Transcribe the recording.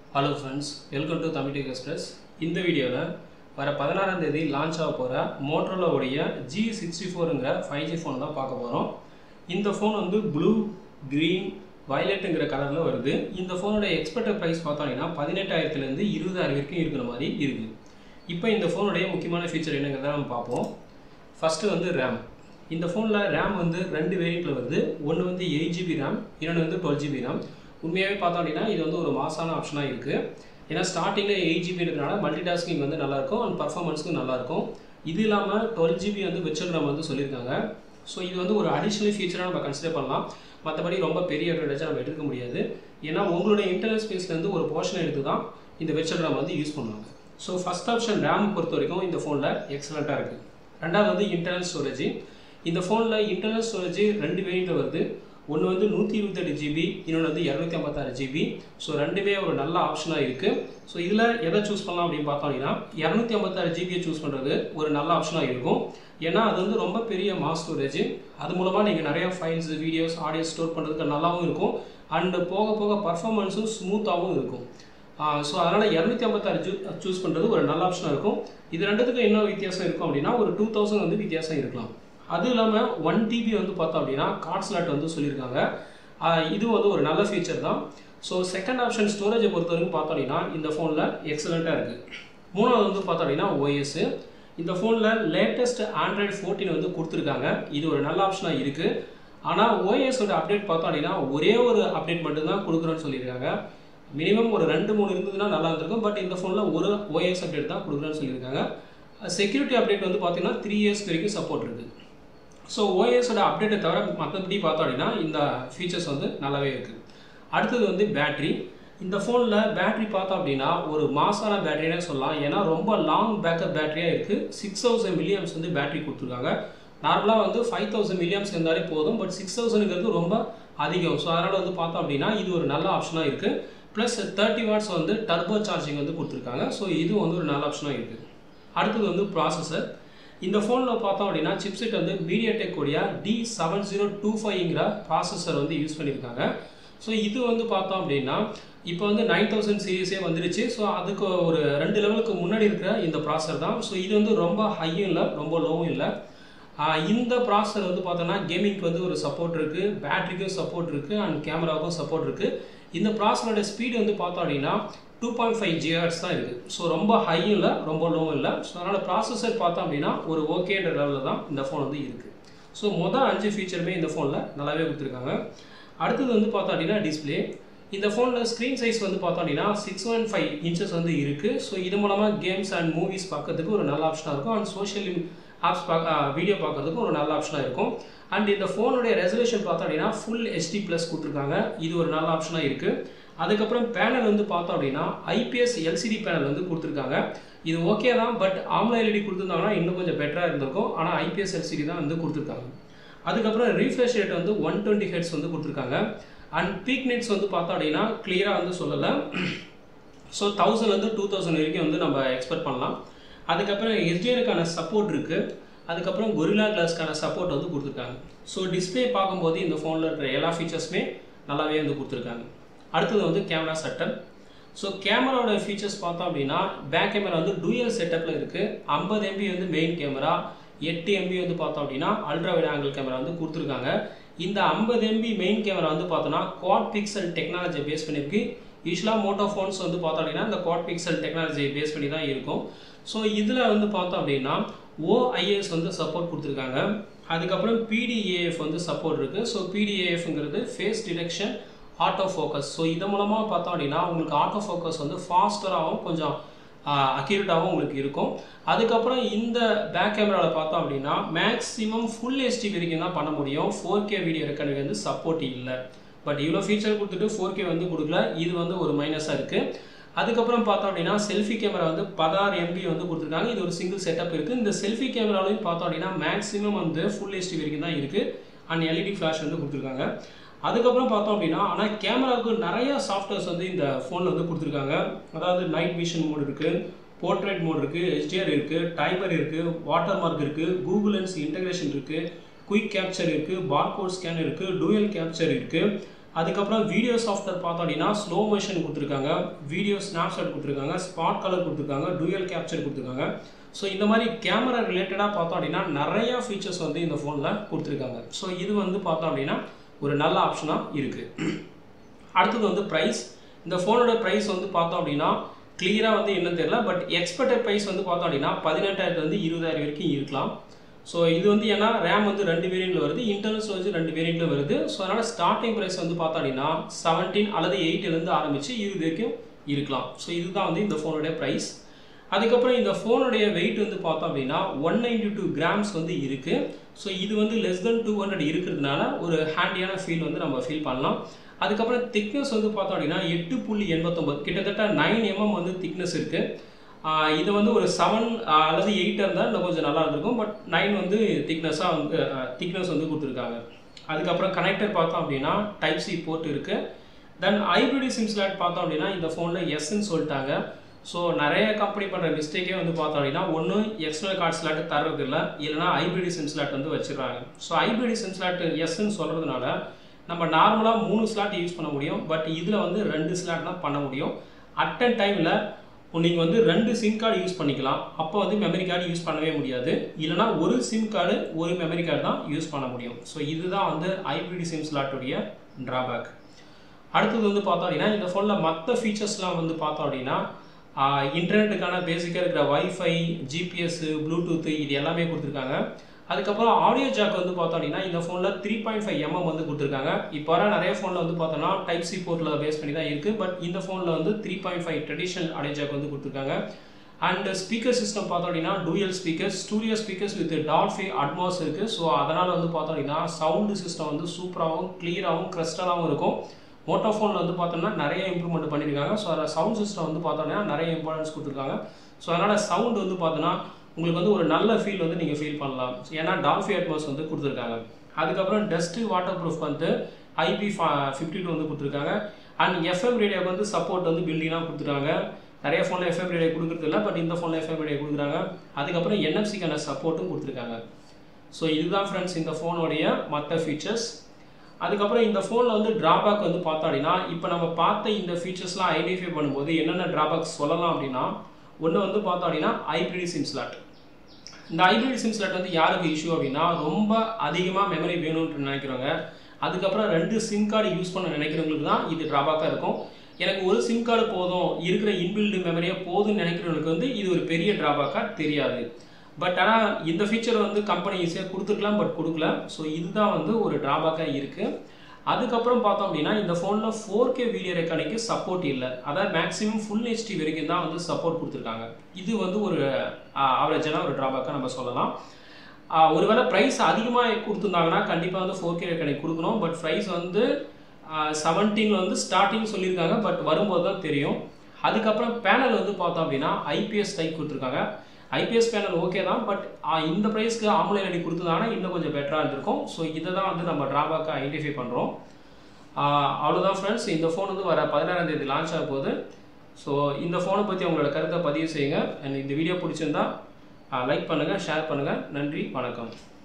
hello friends welcome to Tamil tech express இந்த வீடியோவில் வர பதினாறாம் தேதி லான்ச் ஆக போகிற மோட்டரோலாவுடைய ஜி சிக்ஸ்டி ஃபோருங்கிற ஃபைவ் ஜி ஃபோன் தான் பார்க்க போகிறோம் இந்த ஃபோன் வந்து ப்ளூ க்ரீன் வயலட்டுங்கிற கலரில் வருது இந்த ஃபோனோட எக்ஸ்பெக்டட் ப்ரைஸ் பார்த்தோம்னா பதினெட்டாயிரத்துலேருந்து இருபதாயிரம் வரைக்கும் இருக்கிற மாதிரி இருக்குது இப்போ இந்த ஃபோனுடைய முக்கியமான ஃபீச்சர் என்னங்கிறத நம்ம பார்ப்போம் ஃபஸ்ட்டு வந்து ரேம் இந்த ஃபோனில் ரேம் வந்து ரெண்டு வேரியண்ட்டில் வருது ஒன்று வந்து எயிட் ஜிபி ரேம் இன்னொன்று வந்து டுவெல் ஜிபி ரேம் உண்மையாகவே பார்த்தோம் அப்படின்னா இது வந்து ஒரு மாசான ஆப்ஷனாக இருக்குது ஏன்னா ஸ்டார்டிங்கில் எயிட் ஜிபி இருக்கிறனால மல்டி டாஸ்கிங் வந்து நல்லாயிருக்கும் அண்ட் பர்ஃபார்மன்ஸுக்கும் நல்லாயிருக்கும் இது இல்லாமல் டுவெல் ஜிபி வந்து வெர்ச்சுவல் ரேம் வந்து சொல்லியிருக்காங்க ஸோ இது வந்து ஒரு அடிஷ்னல் ஃபீச்சராக நம்ம கன்சிடர் பண்ணலாம் மற்றபடி ரொம்ப பெரிய அட்வான்டேஜாக நம்ம எடுக்க முடியாது ஏன்னா உங்களுடைய இன்டர்னல் ஸ்பேஸ்லேருந்து ஒரு போர்ஷன் எடுத்து தான் இந்த வெர்ச்சுவல் ரேம் வந்து யூஸ் பண்ணுவாங்க ஸோ ஃபஸ்ட் ஆப்ஷன் ரேம் பொறுத்த வரைக்கும் இந்த ஃபோனில் எக்ஸலண்ட்டாக இருக்குது ரெண்டாவது வந்து இன்டர்னல் ஸ்டோரேஜ் இந்த ஃபோனில் இன்டர்னல் ஸ்டோரேஜ் ரெண்டு வேரியண்ட்டில் வருது ஒன்று வந்து நூற்றி இருபத்தெட்டு ஜிபி இன்னொன்று வந்து இரநூத்தி ஐம்பத்தாறு ஜிபி ஸோ ரெண்டுமே ஒரு நல்ல ஆப்ஷனாக இருக்குது ஸோ இதில் எதை சூஸ் பண்ணலாம் அப்படின்னு பார்த்தோம் அப்படின்னா இரநூத்தி ஐம்பத்தாறு ஜிபியை சூஸ் பண்ணுறது ஒரு நல்ல ஆப்ஷனாக இருக்கும் ஏன்னா அது வந்து ரொம்ப பெரிய மாஸ் ஸ்டோரேஜ் அது மூலமாக நீங்கள் நிறைய ஃபைல்ஸ் வீடியோஸ் ஆடியோ ஸ்டோர் பண்ணுறதுக்கு நல்லாவும் இருக்கும் அண்டு போக போக பர்ஃபார்மன்ஸும் ஸ்மூத்தாகவும் இருக்கும் ஸோ அதனால் இரநூத்தி ஐம்பத்தாறு ஜூ சூஸ் பண்ணுறது ஒரு நல்ல ஆப்ஷனாக இருக்கும் இது ரெண்டுத்துக்கும் என்ன வித்தியாசம் இருக்கும் அப்படின்னா ஒரு டூ தௌசண்ட் வந்து வித்தியாசம் இருக்கலாம் அது இல்லாமல் ஒன் டிபி வந்து பார்த்தோம் அப்படின்னா கார்ட் ஸ்லாட் வந்து சொல்லியிருக்காங்க இது வந்து ஒரு நல்ல ஃபீச்சர் தான் ஸோ செகண்ட் ஆப்ஷன் ஸ்டோரேஜை பொறுத்த வரைக்கும் பார்த்தோம் அப்படின்னா இந்த ஃபோனில் எக்ஸலண்ட்டாக இருக்குது மூணாவது வந்து பார்த்தோம் அப்படின்னா ஓஎஸ் இந்த ஃபோனில் லேட்டஸ்ட் ஆண்ட்ராய்டு ஃபோர்டீன் வந்து கொடுத்துருக்காங்க இது ஒரு நல்ல ஆப்ஷனாக இருக்குது ஆனால் ஓஎஸோட அப்டேட் பார்த்தோம் அப்படின்னா ஒரே ஒரு அப்டேட் மட்டும்தான் கொடுக்குறோன்னு சொல்லியிருக்காங்க மினிமம் ஒரு ரெண்டு மூணு இருந்ததுன்னா நல்லா இருந்திருக்கும் பட் இந்த ஃபோனில் ஒரு ஓஎஸ் அப்டேட் தான் கொடுக்குறேன்னு சொல்லியிருக்காங்க செக்யூரிட்டி அப்டேட் வந்து பார்த்தீங்கன்னா த்ரீ இயர்ஸ் வரைக்கும் சப்போர்ட் இருக்குது ஸோ ஓஎஸோட அப்டேட்டை தவிர மற்றபடி பார்த்தோம் அப்படின்னா இந்த ஃபீச்சர்ஸ் வந்து நல்லாவே இருக்குது அடுத்தது வந்து பேட்ரி இந்த ஃபோனில் பேட்ரி பார்த்தோம் அப்படின்னா ஒரு மாசான பேட்டரினே சொல்லலாம் ஏன்னா ரொம்ப லாங் பேக்கப் பேட்டரியாக இருக்குது சிக்ஸ் தௌசண்ட் மில்லியம்ஸ் வந்து பேட்டரி கொடுத்துருக்காங்க நார்மலாக வந்து ஃபைவ் தௌசண்ட் மில்லியம்ஸ் இருந்தாலே போதும் பட் சிக்ஸ் தௌசண்ட்ங்கிறது ரொம்ப அதிகம் ஸோ அதனால் வந்து பார்த்தோம் அப்படின்னா இது ஒரு நல்ல ஆப்ஷனாக இருக்குது ப்ளஸ் தேர்ட்டி வாட்ஸ் வந்து டர்போ சார்ஜிங் வந்து கொடுத்துருக்காங்க ஸோ இது வந்து ஒரு நல்ல ஆப்ஷனாக இருக்குது அடுத்தது வந்து ப்ராசஸர் இந்த ஃபோனில் பார்த்தோம் அப்படின்னா சிப்செட் வந்து மீடியாடெக் உடைய டி செவன் ஜீரோ டூ ஃபைவ்ங்கிற ப்ராசஸர் வந்து யூஸ் பண்ணியிருக்காங்க ஸோ இது வந்து பார்த்தோம் அப்படின்னா இப்போ வந்து நைன் தௌசண்ட் சீரீஸே வந்துருச்சு ஸோ அதுக்கு ஒரு ரெண்டு லெவலுக்கு முன்னாடி இருக்கிற இந்த ப்ராசர் தான் ஸோ இது வந்து ரொம்ப ஹையும் இல்லை ரொம்ப லோவும் இல்லை இந்த ப்ராசர் வந்து பார்த்தோன்னா கேமிங்க்கு வந்து ஒரு சப்போர்ட் இருக்குது பேட்டரிக்கும் சப்போர்ட் இருக்குது அண்ட் கேமராவுக்கும் சப்போர்ட் இருக்குது இந்த ப்ராசரோட ஸ்பீடு வந்து பார்த்தோம் அப்படின்னா டூ பாயிண்ட் ஃபைவ் ஜிஹர்ஸ் தான் இருக்குது ஸோ ரொம்ப ஹையும் இல்லை ரொம்ப லோவும் இல்லை ஸோ அதனால் ப்ராசஸர் பார்த்தோம் அப்படின்னா ஒரு ஓகேன்ற லெவலில் தான் இந்த ஃபோன் வந்து இருக்குது ஸோ மொதல் அஞ்சு ஃபீச்சருமே இந்த ஃபோனில் நல்லாவே கொடுத்துருக்காங்க அடுத்தது வந்து பார்த்தோம் அப்படின்னா டிஸ்பிளே இந்த ஃபோனில் ஸ்க்ரீன் சைஸ் வந்து பார்த்தோம் அப்படின்னா சிக்ஸ் ஒன் ஃபைவ் இன்ச்சஸ் வந்து இருக்குது ஸோ இது மூலமாக கேம்ஸ் அண்ட் மூவிஸ் பார்க்கறதுக்கு ஒரு நல்ல ஆப்ஷனாக இருக்கும் அண்ட் சோஷியல் ஆப்ஸ் பார்க்க வீடியோ பார்க்கறதுக்கும் ஒரு நல்ல ஆப்ஷனாக இருக்கும் அண்ட் இந்த ஃபோனுடைய ரெசல்யூஷன் பார்த்தோம் அப்படின்னா ஃபுல் ஹெச்டி ப்ளஸ் கொடுத்துருக்காங்க இது ஒரு நல்ல ஆப்ஷனாக இருக்குது அதுக்கப்புறம் பேனல் வந்து பார்த்தோம் அப்படின்னா ஐபிஎஸ் எல்சிடி பேனல் வந்து கொடுத்துருக்காங்க இது ஓகே தான் பட் ஆம்லா எல்இடி கொடுத்துருந்தாங்கன்னா இன்னும் கொஞ்சம் பெட்டராக இருந்திருக்கும் ஆனால் ஐபிஎஸ் எல்சிடி தான் வந்து கொடுத்துருக்காங்க அதுக்கப்புறம் ரீஃப்ரெஷ் ரேட் வந்து ஒன் டுவெண்ட்டி ஹெட்ஸ் வந்து கொடுத்துருக்காங்க அண்ட் பீக் நெட்ஸ் வந்து பார்த்தோம் அப்படின்னா கிளியராக வந்து சொல்லலை ஸோ தௌசண்ட்லேருந்து டூ தௌசண்ட் வரைக்கும் வந்து நம்ம எக்ஸ்பெக்ட் பண்ணலாம் அதுக்கப்புறம் எஸ்டிஆருக்கான சப்போர்ட் இருக்குது அதுக்கப்புறம் கொரிலா கிளாஸ்க்கான சப்போர்ட் வந்து கொடுத்துருக்காங்க ஸோ டிஸ்பிளே பார்க்கும்போது இந்த ஃபோனில் இருக்கிற எல்லா ஃபீச்சர்ஸுமே நல்லாவே வந்து கொடுத்துருக்காங்க அடுத்தது வந்து கேமரா செட்டப் ஸோ கேமராவோட ஃபீச்சர்ஸ் பார்த்தோம் அப்படின்னா பேக் கேமரா வந்து டூயல் செட்டப்பில் இருக்குது ஐம்பது எம்பி வந்து மெயின் கேமரா எட்டு எம்பி வந்து பார்த்தோம் அப்படின்னா அல்ட்ரா வைட் ஆங்கிள் கேமரா வந்து கொடுத்துருக்காங்க இந்த ஐம்பது எம்பி மெயின் கேமரா வந்து பார்த்தோன்னா குவாட் பிக்சல் டெக்னாலஜியை பேஸ் பண்ணியிருக்கு யூஸ்வலாக மோட்டோ ஃபோன்ஸ் வந்து பார்த்தோம் அப்படின்னா இந்த குவாட் பிக்சல் டெக்னாலஜியை பேஸ் பண்ணி தான் இருக்கும் ஸோ இதில் வந்து பார்த்தோம் அப்படின்னா ஓஐஎஸ் வந்து சப்போர்ட் கொடுத்துருக்காங்க அதுக்கப்புறம் பிடிஏஎஃப் வந்து சப்போர்ட் இருக்குது ஸோ பிடிஏஎஃப்ங்கிறது face detection autofocus so இது மூலமாக பார்த்தோம் அப்படின்னா உங்களுக்கு ஆட்டோ ஃபோக்கஸ் வந்து ஃபாஸ்டராகவும் கொஞ்சம் அக்யூரேட்டாகவும் உங்களுக்கு இருக்கும் அதுக்கப்புறம் இந்த பேக் கேமராவில் பார்த்தோம் அப்படின்னா மேக்ஸிமம் ஃபுல் ஹெச்டி வரைக்கும் தான் பண்ண முடியும் ஃபோர் கே வீடியோ ரெக்கார்டுக்கு வந்து சப்போர்ட் இல்லை பட் இவ்வளோ ஃபீச்சர் கொடுத்துட்டு ஃபோர் கே வந்து கொடுக்கல இது வந்து ஒரு மைனஸாக இருக்குது அதுக்கப்புறம் பார்த்தோம் அப்படின்னா செல்ஃபி கேமரா வந்து பதினாறு எம்பி வந்து கொடுத்துருக்காங்க இது ஒரு சிங்கிள் செட்டப் இருக்குது இந்த செல்ஃபி கேமராலையும் பார்த்தோம் அப்படின்னா மேக்ஸிமம் வந்து ஃபுல் ஹெச்டி வரைக்கும் தான் இருக்குது அண்ட் எல்இடி ஃப்ளாஷ் வந்து கொடுத்துருக்காங்க அதுக்கப்புறம் பார்த்தோம் அப்படின்னா ஆனால் கேமராவுக்கு நிறைய சாஃப்ட்வேர்ஸ் வந்து இந்த ஃபோனில் வந்து கொடுத்துருக்காங்க அதாவது நைட் விஷன் மோட் இருக்குது போர்ட்ரேட் மோட் இருக்குது ஹெச்டிஆர் இருக்குது டைமர் இருக்குது வாட்டர் மார்க் இருக்குது கூகுள் லென்ஸ் இன்டகிரேஷன் இருக்குது குயிக் கேப்சர் இருக்குது பார்கோட் ஸ்கேன் இருக்குது டூயல் கேப்சர் இருக்குது அதுக்கப்புறம் வீடியோ சாஃப்ட்வேர் பார்த்தோம் அப்படின்னா ஸ்லோ மோஷன் கொடுத்துருக்காங்க வீடியோ ஸ்னாப்ஷாட் கொடுத்துருக்காங்க ஸ்பாட் கலர் கொடுத்துருக்காங்க டூயல் கேப்சர் கொடுத்துருக்காங்க ஸோ இந்த மாதிரி கேமரா ரிலேட்டடாக பார்த்தோம் அப்படின்னா நிறையா ஃபீச்சர்ஸ் வந்து இந்த ஃபோனில் கொடுத்துருக்காங்க ஸோ இது வந்து பார்த்தோம் அப்படின்னா ஒரு நல்ல ஆப்ஷனாக இருக்குது அடுத்தது வந்து ப்ரைஸ் இந்த ஃபோனோட ப்ரைஸ் வந்து பார்த்தோம் அப்படின்னா கிளியராக வந்து என்ன தெரியல பட் எக்ஸ்பெக்டட் ப்ரைஸ் வந்து பார்த்தோம் அப்படின்னா பதினெட்டாயிரத்துலேருந்து இருபதாயிரம் வரைக்கும் இருக்கலாம் ஸோ இது வந்து ஏன்னா ரேம் வந்து ரெண்டு வேரியண்ட்டில் வருது இன்டர்னல் ஸ்டோரேஜ் ரெண்டு வேரியண்ட்டில் வருது ஸோ அதனால் ஸ்டார்டிங் ப்ரைஸ் வந்து பார்த்தோம் அப்படின்னா செவன்டீன் அல்லது எயிட்டிலேருந்து ஆரம்பித்து இருபது வரைக்கும் இருக்கலாம் ஸோ இதுதான் வந்து இந்த ஃபோனுடைய ப்ரைஸ் அதுக்கப்புறம் இந்த ஃபோனுடைய வெயிட் வந்து பார்த்தோம் அப்படின்னா ஒன் நைன்டி டூ கிராம்ஸ் வந்து இருக்குது ஸோ இது வந்து லெஸ் தென் டூ ஹண்ட்ரட் இருக்கிறதுனால ஒரு ஹேண்டியான ஃபீல் வந்து நம்ம ஃபீல் பண்ணலாம் அதுக்கப்புறம் திக்னஸ் வந்து பார்த்தோம் அப்படின்னா எட்டு புள்ளி எண்பத்தொம்பது கிட்டத்தட்ட நைன் எம்எம் வந்து திக்னஸ் இருக்குது இது வந்து ஒரு செவன் அல்லது எயிட் இருந்தால் இன்னும் கொஞ்சம் நல்லா இருந்திருக்கும் பட் நைன் வந்து திக்னஸாக வந்து திக்னஸ் வந்து கொடுத்துருக்காங்க அதுக்கப்புறம் கனெக்டர் பார்த்தோம் அப்படின்னா டைப் சி போர்ட் இருக்குது தென் ஐபிடி சிம் ஸ்லாட் பார்த்தோம் அப்படின்னா இந்த ஃபோனில் எஸ்ன்னு சொல்லிட்டாங்க ஸோ நிறைய கம்பெனி பண்ணுற மிஸ்டேக்கே வந்து பார்த்தோம் அப்படின்னா ஒன்று எக்ஸ்டர்னல் கார்டு ஸ்லாட் தர்றது இல்லை இல்லைனா ஐபிடி சிம் ஸ்லாட் வந்து வச்சிடுறாங்க ஸோ ஐபிடி சிம் ஸ்லாட் எஸ்ன்னு சொல்கிறதுனால நம்ம நார்மலாக மூணு ஸ்லாட் யூஸ் பண்ண முடியும் பட் இதில் வந்து ரெண்டு ஸ்லாட் தான் பண்ண முடியும் அட் அ டைமில் நீங்கள் வந்து ரெண்டு சிம் கார்டு யூஸ் பண்ணிக்கலாம் அப்போ வந்து மெமரி கார்டு யூஸ் பண்ணவே முடியாது இல்லைனா ஒரு சிம் கார்டு ஒரு மெமரி கார்டு தான் யூஸ் பண்ண முடியும் ஸோ இதுதான் வந்து ஐபிடி சிம் ஸ்லாட்டுடைய ட்ராபேக் அடுத்தது வந்து பார்த்தோம் அப்படின்னா இந்த ஃபோனில் மற்ற ஃபீச்சர்ஸ்லாம் வந்து பார்த்தோம் அப்படின்னா இன்டர்நெட்டுக்கான பேசிக்காக இருக்கிற வைஃபை ஜிபிஎஸ் ப்ளூடூத்து இது எல்லாமே கொடுத்துருக்காங்க அதுக்கப்புறம் ஆடியோ ஜாக் வந்து பார்த்தோம் அப்படின்னா இந்த ஃபோனில் த்ரீ பாயிண்ட் ஃபைவ் எம்எம் வந்து கொடுத்துருக்காங்க இப்போ வர நிறைய ஃபோனில் வந்து பார்த்தோன்னா டைப் சி போர்ட்டில் பேஸ் பண்ணி தான் இருக்குது பட் இந்த ஃபோனில் வந்து three point five traditional audio jack வந்து கொடுத்துருக்காங்க அண்ட் ஸ்பீக்கர் சிஸ்டம் பார்த்தோம் அப்படின்னா dual speakers studio speakers with Dolby Atmos இருக்குது ஸோ அதனால் வந்து பார்த்தோம் அப்படின்னா சவுண்டு சிஸ்டம் வந்து சூப்பராகவும் கிளியராகவும் க்ரிஸ்டலாகவும் இருக்கும் மோட்டோ ஃபோனில் வந்து பார்த்தோம்னா நிறைய இம்ப்ரூவ்மெண்ட் பண்ணியிருக்காங்க ஸோ அதில் சவுண்ட் சிஸ்டம் வந்து பார்த்தோன்னா நிறைய இம்பார்ட்டன்ஸ் கொடுத்துருக்காங்க ஸோ அதனால் சவுண்ட் வந்து பார்த்தோன்னா உங்களுக்கு வந்து ஒரு நல்ல ஃபீல் வந்து நீங்கள் ஃபீல் பண்ணலாம் ஏன்னா டால்ஃபி அட்மாஸ் வந்து கொடுத்துருக்காங்க அதுக்கப்புறம் டஸ்ட்டு வாட்டர் ப்ரூஃப் வந்து ஐபி ஃபிஃப்டி டூ வந்து கொடுத்துருக்காங்க அண்ட் எஃப்எம் ரேடியோக்கு வந்து சப்போர்ட் வந்து பில்டிங்காக கொடுத்துருக்காங்க நிறைய ஃபோனில் எஃப்எம் ரேடியோ கொடுக்குறது இல்லை பட் இந்த ஃபோனில் எஃப்எம் ரேடியோ கொடுக்குறாங்க அதுக்கப்புறம் என்எஃப்சிக்கான சப்போர்ட்டும் கொடுத்துருக்காங்க ஸோ இதுதான் ஃப்ரெண்ட்ஸ் இந்த ஃபோனுடைய மற்ற ஃபீச்சர்ஸ் அதுக்கப்புறம் இந்த ஃபோனில் வந்து ட்ராபேக் வந்து பார்த்தோம் அப்படின்னா இப்போ நம்ம பார்த்த இந்த ஃபீச்சர்ஸ்லாம் ஐடென்டிஃபை பண்ணும்போது என்னென்ன ட்ராபேக் சொல்லலாம் அப்படின்னா ஒன்று வந்து பார்த்தோம் அப்படின்னா ஐபிடி சிம் ஸ்லாட் இந்த ஐபிடி சிம் ஸ்லாட் வந்து யாருக்கு இஷ்யூ அப்படின்னா ரொம்ப அதிகமாக மெமரி வேணும்னு நினைக்கிறவங்க அதுக்கப்புறம் ரெண்டு சிம் கார்டு யூஸ் பண்ண நினைக்கிறவங்களுக்கு தான் இது ட்ராபேக்காக இருக்கும் எனக்கு ஒரு சிம் கார்டு போதும் இருக்கிற இன்பில்டு மெமரியே போதும்னு நினைக்கிறவங்களுக்கு வந்து இது ஒரு பெரிய ட்ராபேக்காக தெரியாது பட் ஆனால் இந்த ஃபீச்சர் வந்து கம்பெனி ஈஸியாக கொடுத்துருக்கலாம் பட் கொடுக்கல ஸோ இதுதான் வந்து ஒரு ட்ராபேக்காக இருக்குது அதுக்கப்புறம் பார்த்தோம் அப்படின்னா இந்த ஃபோனில் ஃபோர் கே வீடியோ ரெக்கார்டிங்க்கு சப்போர்ட் இல்லை அதாவது மேக்ஸிமம் ஃபுல் ஹெச்டி வரைக்கும் தான் வந்து சப்போர்ட் கொடுத்துருக்காங்க இது வந்து ஒரு ஆவரேஜான ஒரு ட்ராபேக்காக நம்ம சொல்லலாம் ஒருவேளை ப்ரைஸ் அதிகமாக கொடுத்துருந்தாங்கன்னா கண்டிப்பாக வந்து ஃபோர் கே ரெக்கார்டிங் கொடுக்கணும் பட் ப்ரைஸ் வந்து செவன்டீனில் வந்து ஸ்டார்டிங் சொல்லியிருக்காங்க பட் வரும்போது தான் தெரியும் அதுக்கப்புறம் பேனல் வந்து பார்த்தோம் அப்படின்னா ஐபிஎஸ் டைப் கொடுத்துருக்காங்க ஐபிஎஸ் பேனல் ஓகே தான் பட் இந்த ப்ரைஸ்க்கு ஆம்புலன் அடி கொடுத்ததாங்கன்னா இன்னும் கொஞ்சம் பெட்டராக இருந்திருக்கும் ஸோ இதை தான் வந்து நம்ம ட்ராபேக்காக ஐடென்டிஃபை பண்ணுறோம் அவ்வளோதான் ஃப்ரெண்ட்ஸ் இந்த ஃபோன் வந்து வர பதினாறாம் தேதி லான்ச் ஆக போகுது ஸோ இந்த ஃபோனை பற்றி உங்களோட கருத்தை பதிவு செய்யுங்க அண்ட் இந்த வீடியோ பிடிச்சிருந்தா லைக் பண்ணுங்கள் ஷேர் பண்ணுங்கள் நன்றி வணக்கம்